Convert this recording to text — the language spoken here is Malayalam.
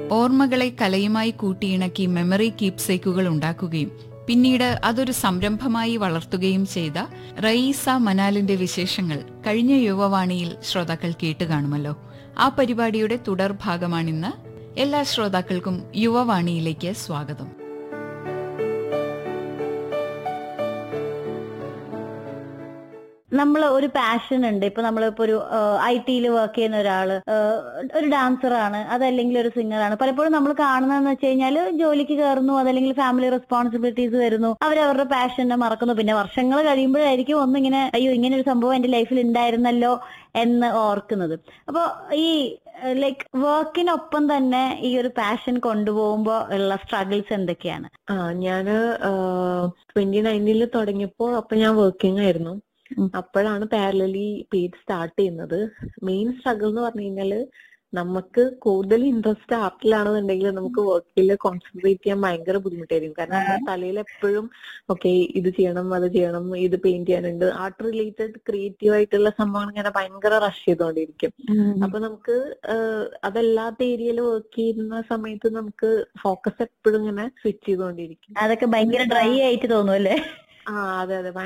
ഓർമ്മകളെ കലയുമായി കൂട്ടിയിണക്കി മെമ്മറി കീപ്സേക്കുകൾ ഉണ്ടാക്കുകയും പിന്നീട് അതൊരു സംരംഭമായി വളർത്തുകയും ചെയ്ത റയീസ മനാലിന്റെ വിശേഷങ്ങൾ കഴിഞ്ഞ യുവവാണിയിൽ ശ്രോതാക്കൾ കേട്ടുകാണുമല്ലോ ആ പരിപാടിയുടെ തുടർഭാഗമാണിന്ന് എല്ലാ ശ്രോതാക്കൾക്കും യുവവാണിയിലേക്ക് സ്വാഗതം നമ്മൾ ഒരു പാഷൻ ഉണ്ട് ഇപ്പൊ നമ്മളിപ്പോ ഒരു ഐ ടിയിൽ വർക്ക് ചെയ്യുന്ന ഒരാള് ഏഹ്, ഒരു ഡാൻസർ ആണ് അതല്ലെങ്കിൽ ഒരു സിംഗർ ആണ് പലപ്പോഴും നമ്മൾ കാണുന്നതെന്ന് വെച്ച് കഴിഞ്ഞാൽ ജോലിക്ക് കയറുന്നു അതല്ലെങ്കിൽ ഫാമിലി റെസ്പോൺസിബിലിറ്റീസ് വരുന്നു അവരവരുടെ പാഷനെ മറക്കുന്നു പിന്നെ വർഷങ്ങൾ കഴിയുമ്പോഴായിരിക്കും ഒന്നിങ്ങനെ അയ്യോ ഇങ്ങനെ ഒരു സംഭവം എന്റെ ലൈഫിൽ ഉണ്ടായിരുന്നല്ലോ എന്ന് ഓർക്കുന്നത് അപ്പൊ ഈ ലൈക്ക് വർക്കിനൊപ്പം തന്നെ ഈ ഒരു പാഷൻ കൊണ്ടുപോകുമ്പോ ഉള്ള സ്ട്രഗിൾസ് എന്തൊക്കെയാണ് ആ ഞാന് ട്വന്റി നയൻറ്റീനിൽ തുടങ്ങിയപ്പോ അപ്പൊ ഞാൻ വർക്കിംഗ് ആയിരുന്നു ഉം. അപ്പോഴാണ് പാരലലി പേജ് സ്റ്റാർട്ട് ചെയ്യുന്നത് മെയിൻ സ്ട്രഗിൾ എന്ന് പറഞ്ഞു കഴിഞ്ഞാല് നമുക്ക് കൂടുതൽ ഇൻട്രസ്റ്റ് ആർട്ടിലാണെന്നുണ്ടെങ്കിൽ നമുക്ക് വർക്കിൽ കോൺസെൻട്രേറ്റ് ചെയ്യാൻ ഭയങ്കര ബുദ്ധിമുട്ടായിരിക്കും കാരണം നമ്മുടെ തലയിൽ എപ്പോഴും ഓക്കെ ഇത് ചെയ്യണം അത് ചെയ്യണം ഇത് പെയിന്റ് ചെയ്യാനുണ്ട് ആർട്ട് റിലേറ്റഡ് ക്രിയേറ്റീവ് ആയിട്ടുള്ള സംഭവങ്ങൾ ഇങ്ങനെ ഭയങ്കര റഷ് ചെയ്തുകൊണ്ടിരിക്കും അപ്പൊ നമുക്ക് ആഹ് അതല്ലാത്ത ഏരിയയിൽ വർക്ക് ചെയ്യുന്ന സമയത്ത് നമുക്ക് ഫോക്കസ് എപ്പോഴും ഇങ്ങനെ സ്വിച്ച് ചെയ്തുകൊണ്ടിരിക്കും അതൊക്കെ ഭയങ്കര ഡ്രൈ ആയിട്ട് തോന്നും അല്ലേ ആ അതെ അതെ